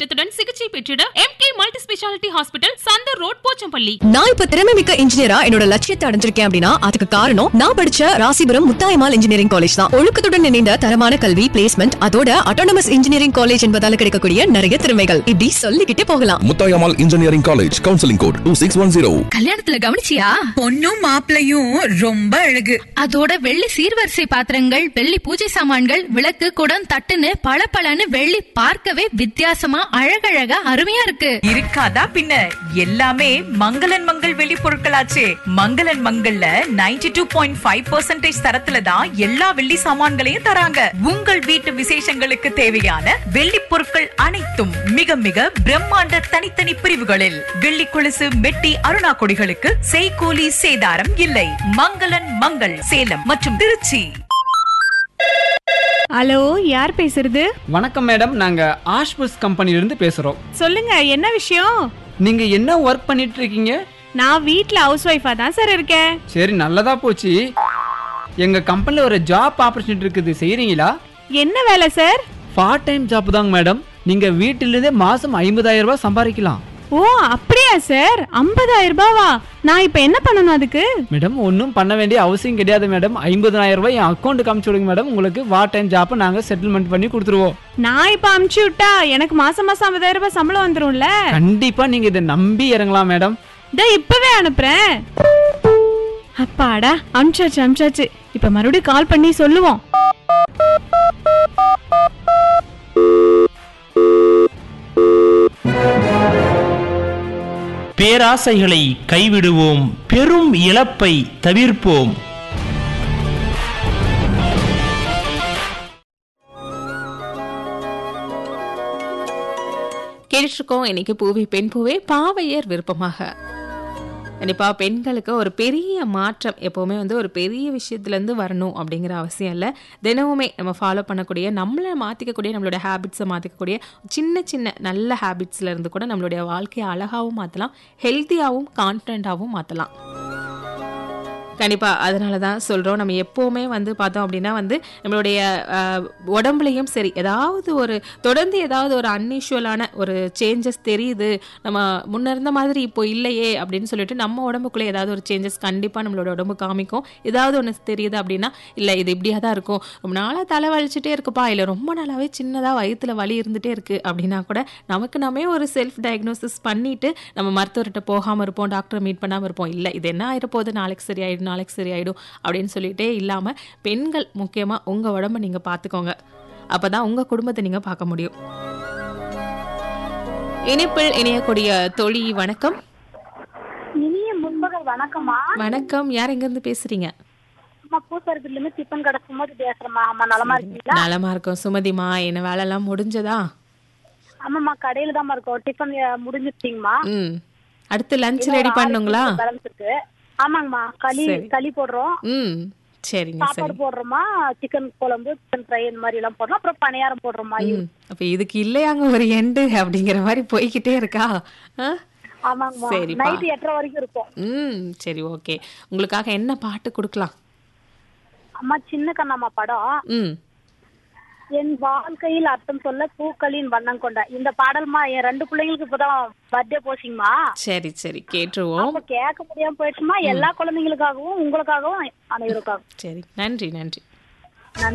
திட்டத்துடன் சிகிச்சை பெற்றிட M K multi speciality hospital Chandar road Pochampalli நான் இப்ப திறமை மிக்க இன்ஜினியரா என்னோட லட்சியத்தை அடைஞ்சிருக்கேன் அப்படின்னா அதுக்கு காரணம் நான் படிச்ச ராசிபுரம் முத்தாயமால் இன்ஜினியரிங் காலேஜ் தான் ஒழுக்கத்துடன் இணைந்த தரமான கல்வி பிளேஸ்மெண்ட் அதோட அட்டானமஸ் இன்ஜினியரிங் காலேஜ் என்பதால கிடைக்கக்கூடிய நிறைய திறமைகள் இப்படி சொல்லிக்கிட்டே போகலாம் Muthayammal engineering college counselling code two six one zero கல்யாணத்துல கவனிச்சியா பொண்ணும் மாப்பிளையும் ரொம்ப அழகு அதோட வெள்ளி சீர்வரிசை பாத்திரங்கள் வெள்ளி பூஜை சாமான்கள் விளக்கு குடம் தட்டுன்னு பளபளன்னு வெள்ளி பார்க்கவே வித்தியாசமா அழகழகா அருமையா இருக்கு இருக்காதா பின்ன எல்லாமே மங்களன் மங்கள் வெளி பொருட்களாச்சே மங்களன் மங்கள்ல 92.5% டூ பாயிண்ட் ஃபைவ் தரத்துல தான் எல்லா வெள்ளி சாமான்களையும் தராங்க உங்கள் வீட்டு விசேஷங்களுக்கு தேவையான வெள்ளி பொருட்கள் அனைத்தும் மிக மிக பிரம்மாண்ட தனித்தனி பிரிவுகளில் வெள்ளி கொலுசு மெட்டி அருணா கொடிகளுக்கு செய்கூலி சேதாரம் இல்லை மங்களன் மங்கள் சேலம் மற்றும் திருச்சி ஹலோ யார் பேசுறது வணக்கம் மேடம் நாங்க ஆஷ்புஸ் கம்பெனில இருந்து பேசுறோம் சொல்லுங்க என்ன விஷயம் நீங்க என்ன ஒர்க் பண்ணிட்டு இருக்கீங்க நான் வீட்ல ஹவுஸ் ஒய்ஃபா தான் சார் இருக்கேன் சரி நல்லதா போச்சு எங்க கம்பெனில ஒரு ஜாப் ஆப்பர்ச்சுனிட்டி இருக்குது செய்றீங்களா என்ன வேலை சார் பார்ட் டைம் ஜாப் தாங்க மேடம் நீங்க வீட்டிலிருந்தே மாசம் ஐம்பதாயிரம் ரூபாய் சம்பாதிக்கலாம் ஓ அப்படியா சார் ஐம்பதாயிரம் ரூபாவா நான் இப்ப என்ன பண்ணணும் அதுக்கு மேடம் ஒன்றும் பண்ண வேண்டிய அவசியம் கிடையாது மேடம் ஐம்பதாயிரம் ரூபாய் என் அக்கௌண்ட்டுக்கு அமுச்சு விடுங்க மேடம் உங்களுக்கு பார்ட் டைம் ஜாப்பை நாங்கள் செட்டில்மெண்ட் பண்ணி கொடுத்துருவோம் நான் இப்ப அமுச்சு விட்டா எனக்கு மாசம் மாசம் ஐம்பதாயிரம் ரூபாய் சம்பளம் வந்துரும்ல கண்டிப்பா நீங்க இதை நம்பி இறங்கலாம் மேடம் இதோ இப்பவே அனுப்புறேன் அப்பாடா அனுப்பிச்சாச்சு அனுப்பிச்சாச்சு இப்ப மறுபடியும் கால் பண்ணி சொல்லுவோம் பேராசைகளை கைவிடுவோம் பெரும் இழப்பை தவிர்ப்போம் கேட்டுருக்கோம் இன்னைக்கு பூவி பெண் பூவே பாவையர் விருப்பமாக கண்டிப்பா பெண்களுக்கு ஒரு பெரிய மாற்றம் எப்போவுமே வந்து ஒரு பெரிய விஷயத்துலேருந்து வரணும் அப்படிங்கிற அவசியம் இல்லை தினமுமே நம்ம ஃபாலோ பண்ணக்கூடிய நம்மளை மாற்றிக்கக்கூடிய நம்மளோட ஹேபிட்ஸை மாற்றிக்கக்கூடிய சின்ன சின்ன நல்ல ஹேபிட்ஸ்ல இருந்து கூட நம்மளுடைய வாழ்க்கையை அழகாகவும் மாற்றலாம் ஹெல்த்தியாகவும் கான்ஃபிடண்ட்டாகவும் மாற்றலாம் கண்டிப்பாக அதனால தான் சொல்கிறோம் நம்ம எப்போவுமே வந்து பார்த்தோம் அப்படின்னா வந்து நம்மளுடைய அஹ், உடம்புலையும் சரி ஏதாவது ஒரு தொடர்ந்து ஏதாவது ஒரு அன்யூஷுவலான ஒரு சேஞ்சஸ் தெரியுது நம்ம முன்ன இருந்த மாதிரி இப்போ இல்லையே அப்படின்னு சொல்லிட்டு நம்ம உடம்புக்குள்ளே ஏதாவது ஒரு சேஞ்சஸ் கண்டிப்பாக நம்மளோட உடம்பு காமிக்கும் ஏதாவது ஒன்று தெரியுது அப்படின்னா இல்லை இது இப்படியா தான் இருக்கும் ரொம்ப நாளாக தலை வலிச்சுட்டே இருக்குப்பா இல்லை ரொம்ப நாளாகவே சின்னதாக வயிற்றுல வலி இருந்துகிட்டே இருக்குது அப்படின்னா கூட நமக்கு நாமே ஒரு செல்ஃப் டயக்னோசிஸ் பண்ணிட்டு நம்ம மருத்துவர்கிட்ட போகாமல் இருப்போம் டாக்டரை மீட் பண்ணாமல் இருப்போம் இல்லை இது என்ன ஆயிரப்போகுது நாளைக்கு சரியாயிடும் நாளைக்கு சரியாயிடும் அப்படின்னு சொல்லிட்டே இல்லாமல் பெண்கள் முக்கியமாக உங்கள் உடம்ப நீங்கள் பார்த்துக்கோங்க அப்போ தான் உங்கள் குடும்பத்தை நீங்கள் பார்க்க முடியும் இனிப்பில் இணையக்கூடிய தொழி வணக்கம் இனிய முன்பகல் வணக்கம்மா வணக்கம் யார் எங்கேருந்து பேசுறீங்க அம்மா பூசாரத்துல இருந்து டிஃபன் கடை சுமதி பேசுறேம்மா அம்மா நலமா இருக்கீங்களா நலமா இருக்கும் சுமதிமா என்ன வேலைலாம் முடிஞ்சதா ஆமாம்மா கடையில தாம்மா இருக்கோம் டிஃபன் முடிஞ்சிருச்சிங்கம்மா ம் அடுத்து லஞ்ச் ரெடி பண்ணுங்களா பேலன்ஸ் இருக்கு ஆமாங்கம்மா களி சரி. களி போடுறோம் ம் சரிங்க சாப்பாடு சரி போடுறோமா சிக்கன் குழம்பு சிக்கன் ஃப்ரை இந்த மாதிரி எல்லாம் போடுறோம் அப்புறம் பணியாரம் போடுறோமா ம் அப்ப இதுக்கு இல்லையாங்க ஒரு எண்டு அப்படிங்கிற மாதிரி போய்கிட்டே இருக்கா ஆ? ஆமாங்கம்மா சரிப்பா. நைட் எட்டரை வரைக்கும் இருக்கும் ம் சரி ஓகே உங்களுக்காக என்ன பாட்டு கொடுக்கலாம் அம்மா சின்ன கண்ணம்மா படம் ம் என் வாழ்க்கையில் அர்த்தம் சொல்ல பூக்களின் வண்ணம் கொண்ட இந்த பாடல்மா என் ரெண்டு பிள்ளைங்களுக்கு இப்பதான் பர்த்டே போச்சிங்கம்மா சரி சரி கேட்டுருவோம் அப்ப கேட்க முடியாம போயிடுச்சுமா எல்லா குழந்தைங்களுக்காகவும் உங்களுக்காகவும் அனைவருக்காகவும் சரி நன்றி நன்றி